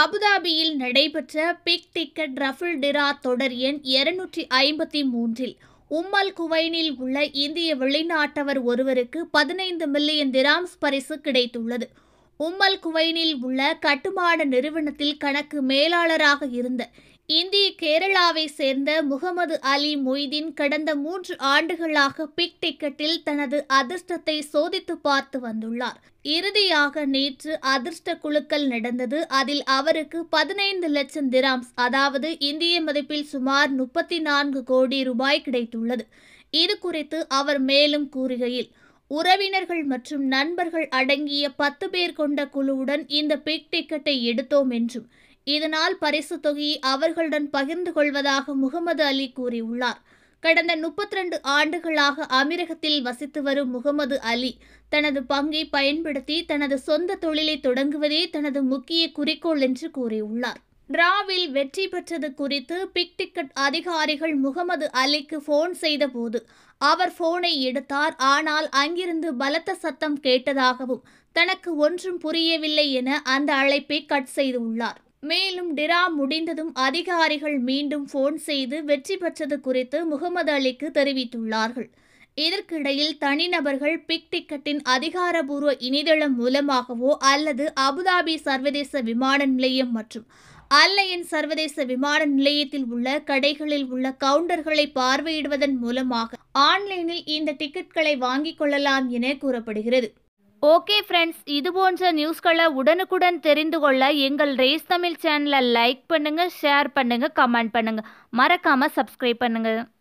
அபுதாபியில் நடைபெற்ற big ticket ruffle draw தொடர் எண் இருநூற்றி ஐம்பத்தி மூன்றில் உம்மல் குவைனில் உள்ள இந்திய வெளிநாட்டவர் ஒருவருக்கு பதினைந்து மில்லியன் திராம்ஸ் பரிசு கிடைத்துள்ளது உம்மல் குவைனில் உள்ள கட்டுமான நிறுவனத்தில் கணக்கு மேலாளராக இருந்த இந்திய கேரளாவை சேர்ந்த முகமது அலி மொய்தீன் கடந்த மூன்று ஆண்டுகளாக பிக் டிக்கெட்டில் தனது அதிர்ஷ்டத்தை சோதித்து பார்த்து வந்துள்ளார் இறுதியாக நேற்று அதிர்ஷ்ட குழுக்கள் நடந்தது அதில் அவருக்கு பதினைந்து லட்சம் திராம்ஸ் அதாவது இந்திய மதிப்பில் சுமார் முப்பத்தி நான்கு கோடி ரூபாய் கிடைத்துள்ளது இது குறித்து அவர் மேலும் கூறுகையில் உறவினர்கள் மற்றும் நண்பர்கள் அடங்கிய பத்து பேர் கொண்ட குழுவுடன் இந்த பிக் டிக்கெட்டை எடுத்தோம் என்றும் இதனால் பரிசு தொகையை அவர்களுடன் பகிர்ந்து கொள்வதாக முகமது அலி கூறியுள்ளார் கடந்த முப்பத்தி ரெண்டு ஆண்டுகளாக அமீரகத்தில் வசித்து வரும் முகமது அலி தனது பங்கை பயன்படுத்தி தனது சொந்த தொழிலை தொடங்குவதே தனது முக்கிய குறிக்கோள் என்று கூறியுள்ளார் டிராவில் வெற்றி பெற்றது குறித்து பிக் டிக்கெட் அதிகாரிகள் முகமது அலிக்கு போன் செய்தபோது அவர் போனை எடுத்தார் ஆனால் அங்கிருந்து பலத்த சத்தம் கேட்டதாகவும் தனக்கு ஒன்றும் புரியவில்லை என அந்த அழைப்பை கட் செய்துள்ளார் மேலும் டிரா முடிந்ததும் அதிகாரிகள் மீண்டும் போன் செய்து வெற்றி பெற்றது குறித்து முகமது அலிக்கு தெரிவித்துள்ளார்கள் இதற்கிடையில் தனிநபர்கள் பிக் டிக்கெட்டின் அதிகாரபூர்வ இணையதளம் மூலமாகவோ அல்லது அபுதாபி சர்வதேச விமான நிலையம் மற்றும் அல்லையன் சர்வதேச விமான நிலையத்தில் உள்ள கடைகளில் உள்ள கவுண்டர்களை பார்வையிடுவதன் மூலமாக ஆன்லைனில் இந்த டிக்கெட்களை வாங்கிக் கொள்ளலாம் என கூறப்படுகிறது ஓகே ஃப்ரெண்ட்ஸ் இது போன்ற நியூஸ்களை உடனுக்குடன் தெரிந்து கொள்ள எங்கள் ரேஸ் தமிழ் சேனலை லைக் பண்ணுங்கள் ஷேர் பண்ணுங்கள் கமெண்ட் பண்ணுங்கள் மறக்காமல் சப்ஸ்கிரைப் பண்ணுங்கள்